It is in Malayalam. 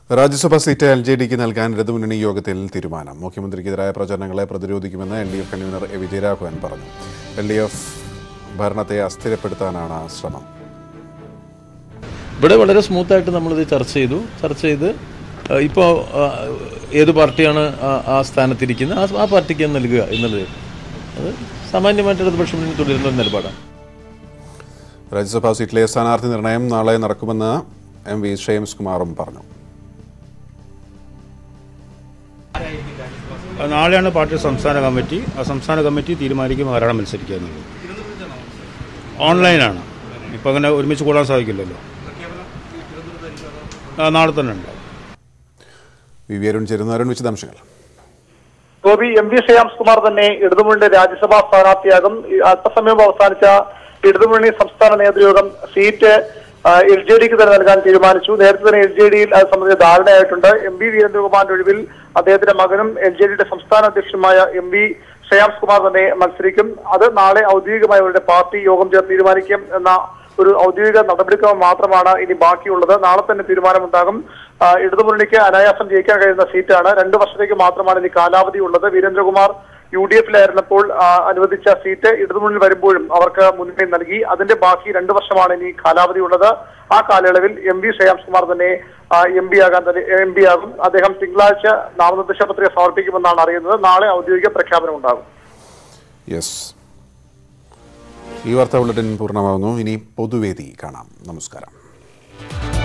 രാജ്യസഭാ സീറ്റ് എൽ ജെ ഡിക്ക് നൽകാൻ ഇടതുമുന്നണി യോഗത്തിൽ തീരുമാനം മുഖ്യമന്ത്രിക്കെതിരായ പ്രചരണങ്ങളെ പ്രതിരോധിക്കുമെന്ന് L D F convener A Vijayaraghavan പറഞ്ഞു എൽ ഡി എഫ് ഭരണത്തെ അസ്ഥിരപ്പെടുത്താനാണ് ശ്രമം ഇവിടെ വളരെ സ്മൂത്തായിട്ട് നമ്മളിത് ചർച്ച ചെയ്തു ചർച്ച ചെയ്ത് ഇപ്പോൾ ഏത് പാർട്ടിയാണ് ആ- ആ സ്ഥാനത്തിരിക്കുന്നത് ആ- ആ പാർട്ടിക്ക് നൽകുക എന്നുള്ളത് അത് സാമാന്യമായിട്ട് ഇടതുപക്ഷ മുന്നണി തുടരുന്ന ഒരു നിലപാടാണ് രാജ്യസഭാ സീറ്റിലെ സ്ഥാനാർത്ഥി നിർണയം നാളെ നടക്കുമെന്ന് എം വി ഷെയിംസ് കുമാറും പറഞ്ഞു നാളെയാണ് പാർട്ടി സംസ്ഥാന കമ്മിറ്റി ആ സംസ്ഥാന കമ്മിറ്റി തീരുമാനിക്കും ആരാണ് മത്സരിക്കുക എന്നുള്ളത് ഓൺലൈനാണ് ഇപ്പം അങ്ങനെ ഒരുമിച്ച് കൂടാൻ സാധിക്കില്ലല്ലോ ആ, നാളെ തന്നെ ഉണ്ടാവും വി വി അരുൺ ചേരുന്ന അരുൺ വിശദാംശങ്ങൾ ഗോപി എം വി ശ്രേയാംസ് കുമാർ തന്നെ ഇടതുമുന്നണി രാജ്യസഭാ സ്ഥാനാർത്ഥിയാകും ഈ അല്പസമയം അവസാനിച്ച ഇടതുമുന്നണി സംസ്ഥാന നേതൃയോഗം സീറ്റ് എൽ ജെ ഡിക്ക് തന്നെ നൽകാൻ തീരുമാനിച്ചു നേരത്തെ തന്നെ എൽ ജെ ഡിയിൽ അത് സംബന്ധിച്ച ധാരണയായിട്ടുണ്ട് എം വി വീരേന്ദ്രകുമാറിന്റെ ഒഴിവിൽ അദ്ദേഹത്തിന്റെ മകനും എൽ ജെ ഡിയുടെ സംസ്ഥാന അധ്യക്ഷനുമായ എം വി ശ്രേയാംസ് കുമാർ തന്നെ മത്സരിക്കും അത് നാളെ ഔദ്യോഗികമായി അവരുടെ പാർട്ടി യോഗം ചേർന്ന് തീരുമാനിക്കും എന്ന ഒരു ഔദ്യോഗിക നടപടിക്രമം മാത്രമാണ് ഇനി ബാക്കിയുള്ളത് നാളെ തന്നെ തീരുമാനമുണ്ടാകും ആ, ഇടതുമുന്നണിക്ക് അനായാസം ജയിക്കാൻ കഴിയുന്ന സീറ്റാണ് രണ്ടു വർഷത്തേക്ക് മാത്രമാണ് ഇനി കാലാവധി ഉള്ളത് വീരേന്ദ്രകുമാർ യു ഡി എഫിലായിരുന്നപ്പോൾ ആ, അനുവദിച്ച സീറ്റ് ഇടതുമുന്നണി വരുമ്പോഴും അവർക്ക് മുൻഗണന നൽകി അതിന്റെ ബാക്കി രണ്ടു വർഷമാണ് ഇനി കാലാവധി ഉള്ളത് ആ കാലയളവിൽ എം വി ശ്രേയാംസ് കുമാർ തന്നെ എം പി ആകാൻ തന്നെ എം പി ആകും അദ്ദേഹം തിങ്കളാഴ്ച നാമനിർദ്ദേശ പത്രിക സമർപ്പിക്കുമെന്നാണ് അറിയുന്നത് നാളെ ഔദ്യോഗിക പ്രഖ്യാപനം ഉണ്ടാകും യെസ് ഈ വാർത്താ ബുള്ളറ്റിൻ പൂർണ്ണമാകുന്നു ഇനി പൊതുവേദി കാണാം നമസ്കാരം